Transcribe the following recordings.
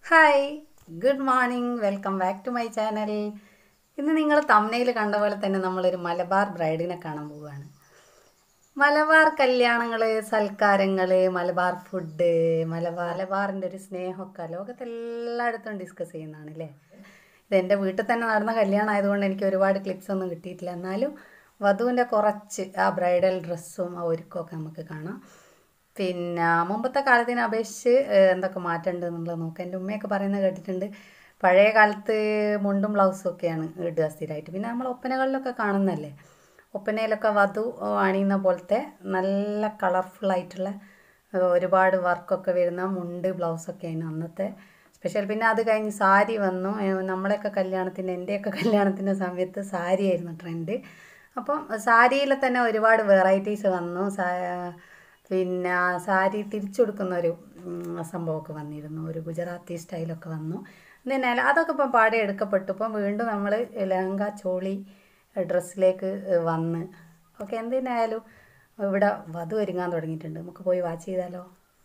hi good morning welcome back to my channel ഇന്ന് നിങ്ങൾ തമ്മനയിൽ കണ്ട പോലെ തന്നെ നമ്മളൊരു മലബാർ ബ്രൈഡിനെ കാണാൻ പോവുകയാണ് മലബാർ കല്യാണങ്ങൾ സൽക്കാരങ്ങൾ മലബാർ ഫുഡ് മലബാർ മലബാറിൻ്റെ ഒരു സ്നേഹമൊക്കെ ലോകത്തെല്ലായിടത്തും ഡിസ്കസ് ചെയ്യുന്നതാണ് അല്ലേ ഇത് എൻ്റെ വീട്ടിൽ തന്നെ നടന്ന കല്യാണം ആയതുകൊണ്ട് എനിക്ക് ഒരുപാട് ക്ലിപ്സ് ഒന്നും കിട്ടിയിട്ടില്ല എന്നാലും വധുവിൻ്റെ കുറച്ച് ആ ബ്രൈഡൽ ഡ്രസ്സും ആ ഒരുക്കമൊക്കെ നമുക്ക് കാണാം പിന്നെ മുമ്പത്തെ കാലത്തിനെ അപേക്ഷിച്ച് ഏഹ്, എന്തൊക്കെ മാറ്റമുണ്ട് എന്നുള്ളത് നോക്കാം എൻ്റെ ഉമ്മയൊക്കെ പറയുന്നത് കേട്ടിട്ടുണ്ട് പഴയ കാലത്ത് മുണ്ടും ബ്ലൗസും ഒക്കെയാണ് ഇടുക സ്ഥിരമായിട്ട് പിന്നെ നമ്മൾ ഒപ്പനകളിലൊക്കെ കാണുന്നതല്ലേ ഒപ്പനയിലൊക്കെ വധു അണിയുന്ന പോലത്തെ നല്ല കളർഫുൾ ആയിട്ടുള്ള ഏഹ്, ഒരുപാട് വർക്കൊക്കെ വരുന്ന മുണ്ട് ബ്ലൗസൊക്കെയാണ് അന്നത്തെ സ്പെഷ്യൽ പിന്നെ അത് കഴിഞ്ഞ് സാരി വന്നു ഏഹ്, നമ്മളെയൊക്കെ കല്യാണത്തിന് എൻ്റെയൊക്കെ കല്യാണത്തിൻ്റെ സമയത്ത് സാരി ആയിരുന്നു ട്രെൻഡ് അപ്പം സാരിയിൽ തന്നെ ഒരുപാട് വെറൈറ്റീസ് വന്നു സാ പിന്നെ സാരി തിരിച്ചു കൊടുക്കുന്ന ഒരു ഉം, സംഭവമൊക്കെ വന്നിരുന്നു ഒരു ഗുജറാത്തി സ്റ്റൈലൊക്കെ വന്നു എന്നാൽ അതൊക്കെ ഇപ്പം പാടെ എടുക്കപ്പെട്ടു ഇപ്പം വീണ്ടും നമ്മൾ ലഹങ്ക ചോളി ഡ്രസ്സിലേക്ക് വന്ന് ഓക്കെ എന്തിനായാലും ഇവിടെ വധു ഒരുങ്ങാൻ തുടങ്ങിയിട്ടുണ്ട് നമുക്ക് പോയി വാച്ച് ചെയ്താലോ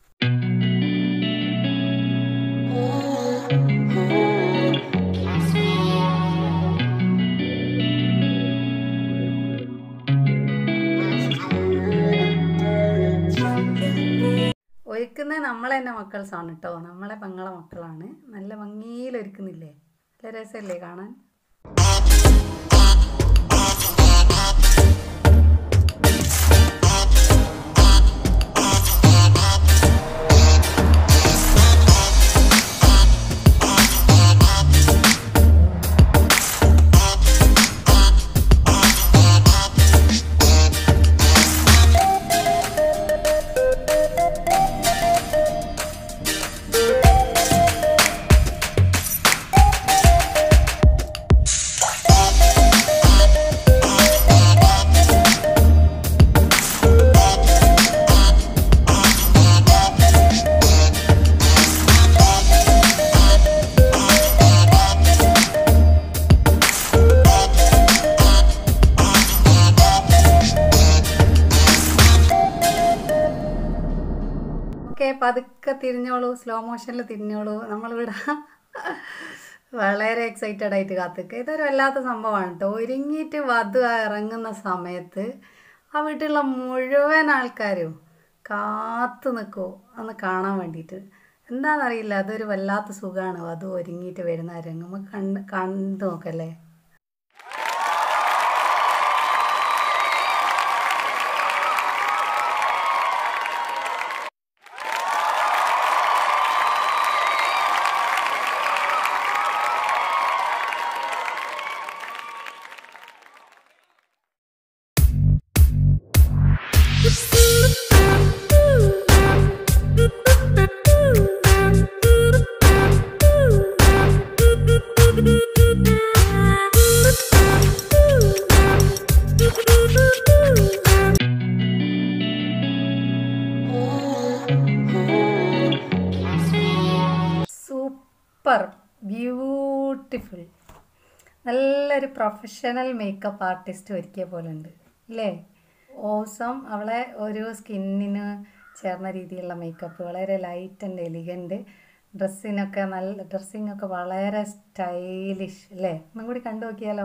ഒരുക്കുന്നത് നമ്മളെ തന്നെ മക്കൾസാണ് കേട്ടോ നമ്മളെ പെങ്ങളെ മക്കളാണ് നല്ല ഭംഗിയിൽ ഒരുക്കുന്നില്ലേ നല്ല രസമല്ലേ കാണാൻ ഓക്കെ പതുക്കെ തിരിഞ്ഞോളൂ സ്ലോ മോഷനിൽ തിരിഞ്ഞോളൂ നമ്മളിവിടെ വളരെ എക്സൈറ്റഡ് ആയിട്ട് കാത്തിക്കുക ഇതൊരു വല്ലാത്ത സംഭവമാണ് കേട്ടോ ഒരുങ്ങിയിട്ട് വധു ഇറങ്ങുന്ന സമയത്ത് ആ വീട്ടിലുള്ള മുഴുവൻ ആൾക്കാരും കാത്തു നിൽക്കുമോ ഒന്ന് കാണാൻ വേണ്ടിയിട്ട് എന്താണെന്നറിയില്ല അതൊരു വല്ലാത്ത സുഖമാണ് വധു ഒരുങ്ങിയിട്ട് വരുന്ന ആ രംഗം നമുക്ക് കണ്ട് കണ്ടു നോക്കല്ലേ സൂപ്പർ ബ്യൂട്ടിഫുൾ നല്ലൊരു പ്രൊഫഷണൽ മേക്കപ്പ് ആർട്ടിസ്റ്റ് ഒരുക്കിയ പോലെ ഉണ്ട് അല്ലേ ഓസം അവളെ ഒരു സ്കിന്നിന് ചേർന്ന രീതിയിലുള്ള മേക്കപ്പ് വളരെ ലൈറ്റ് ആൻഡ് എലിഗൻറ്റ് ഡ്രസ്സിനൊക്കെ നല്ല ഡ്രസ്സിങ് ഒക്കെ വളരെ സ്റ്റൈലിഷ് അല്ലേ ഒന്നും കൂടി കണ്ടു നോക്കിയാലോ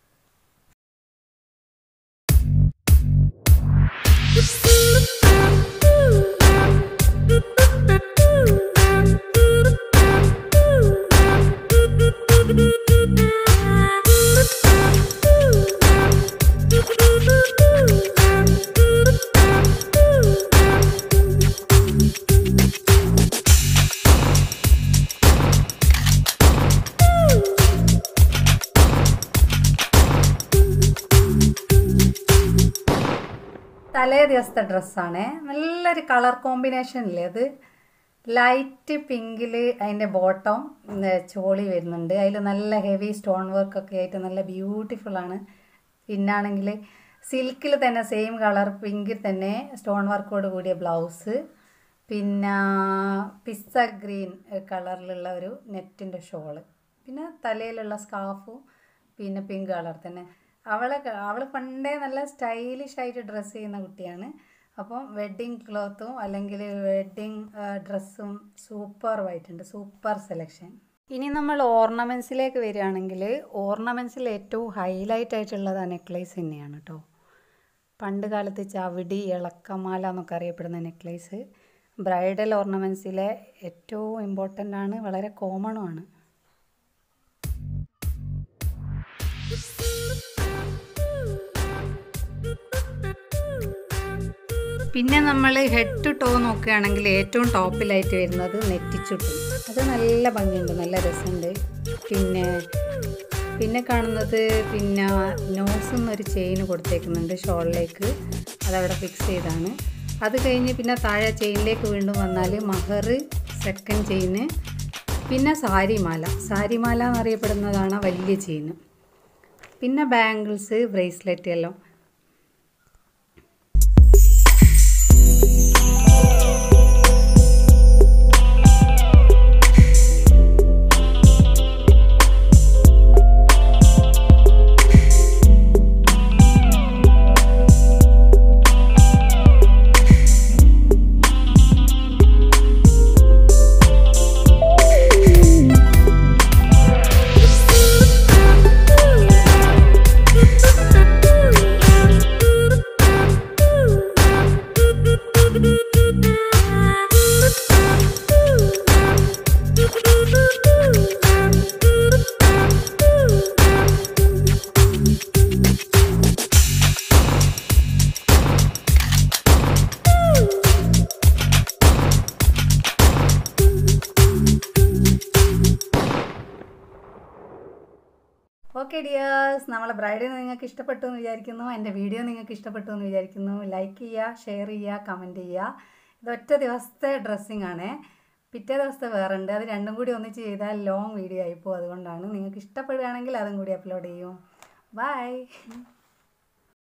തലേ ദിവസത്തെ ഡ്രസ്സാണ് നല്ലൊരു കളർ കോമ്പിനേഷൻ ഇല്ലേ അത് ലൈറ്റ് പിങ്കിൽ അതിൻ്റെ ബോട്ടം ചോളി വരുന്നുണ്ട് അതിൽ നല്ല ഹെവി സ്റ്റോൺ വർക്ക് ഒക്കെ ആയിട്ട് നല്ല ബ്യൂട്ടിഫുൾ ആണ് പിന്നാണെങ്കിൽ സിൽക്കിൽ തന്നെ സെയിം കളർ പിങ്കിൽ തന്നെ സ്റ്റോൺ വർക്കോട് കൂടിയ ബ്ലൗസ് പിന്നെ പിസ്സ ഗ്രീൻ കളറിലുള്ള ഒരു നെറ്റിൻ്റെ ഷോള് പിന്നെ തലയിലുള്ള സ്കാർഫും പിന്നെ പിങ്ക് കളർ തന്നെ അവളെ അവൾ പണ്ടേ നല്ല സ്റ്റൈലിഷ് ആയിട്ട് ഡ്രസ്സ് ചെയ്യുന്ന കുട്ടിയാണ് അപ്പം വെഡ്ഡിങ് ക്ലോത്തും അല്ലെങ്കിൽ വെഡ്ഡിങ് ഡ്രസ്സും സൂപ്പർവായിട്ടുണ്ട് സൂപ്പർ സെലക്ഷൻ ഇനി നമ്മൾ ഓർണമെൻറ്റ്സിലേക്ക് വരികയാണെങ്കിൽ ഓർണമെൻറ്റ്സിൽ ഏറ്റവും ഹൈലൈറ്റ് ആയിട്ടുള്ളത് ആ നെക്ലേസ് തന്നെയാണ് കേട്ടോ പണ്ട് കാലത്ത് ചവിടി ഇളക്കമാല എന്നൊക്കെ അറിയപ്പെടുന്ന നെക്ലേസ് ബ്രൈഡൽ ഓർണമെൻറ്റ്സിലെ ഏറ്റവും ഇമ്പോർട്ടൻ്റ് ആണ് വളരെ കോമണും ആണ് പിന്നെ നമ്മൾ ഹെഡ് ടു ടോ നോക്കുകയാണെങ്കിൽ ഏറ്റവും ടോപ്പിലായിട്ട് വരുന്നത് നെറ്റിച്ചുട്ടും അത് നല്ല ഭംഗിയുണ്ട് നല്ല രസമുണ്ട് പിന്നെ പിന്നെ കാണുന്നത് പിന്നെ നോസ് എന്നൊരു ചെയിൻ കൊടുത്തേക്കുന്നുണ്ട് ഷോളിലേക്ക് അതവിടെ ഫിക്സ് ചെയ്താണ് അത് കഴിഞ്ഞ് പിന്നെ താഴെ ചെയിനിലേക്ക് വീണ്ടും വന്നാൽ മഹർ സെക്കൻഡ് ചെയിന് പിന്നെ സാരിമാല സാരിമാല എന്നറിയപ്പെടുന്നതാണ് വലിയ ചെയിൻ പിന്നെ ബാംഗിൾസ് ബ്രേസ്ലെറ്റ് എല്ലാം ഓക്കെ ഡിയേഴ്സ് നമ്മളെ ബ്രൈഡിനെ നിങ്ങൾക്ക് ഇഷ്ടപ്പെട്ടു എന്ന് വിചാരിക്കുന്നു എൻ്റെ വീഡിയോ നിങ്ങൾക്ക് ഇഷ്ടപ്പെട്ടു എന്ന് വിചാരിക്കുന്നു ലൈക്ക് ചെയ്യുക ഷെയർ ചെയ്യുക കമൻറ്റ് ചെയ്യുക ഇത് ഒറ്റ ദിവസത്തെ ഡ്രസ്സിങ് ആണ് പിറ്റേ ദിവസത്തെ വേറെ ഉണ്ട് അത് രണ്ടും കൂടി ഒന്നിച്ച് ചെയ്താൽ ലോങ് വീഡിയോ ആയിപ്പോൾ അതുകൊണ്ടാണ് നിങ്ങൾക്ക് ഇഷ്ടപ്പെടുകയാണെങ്കിൽ അതും കൂടി അപ്ലോഡ് ചെയ്യും ബൈ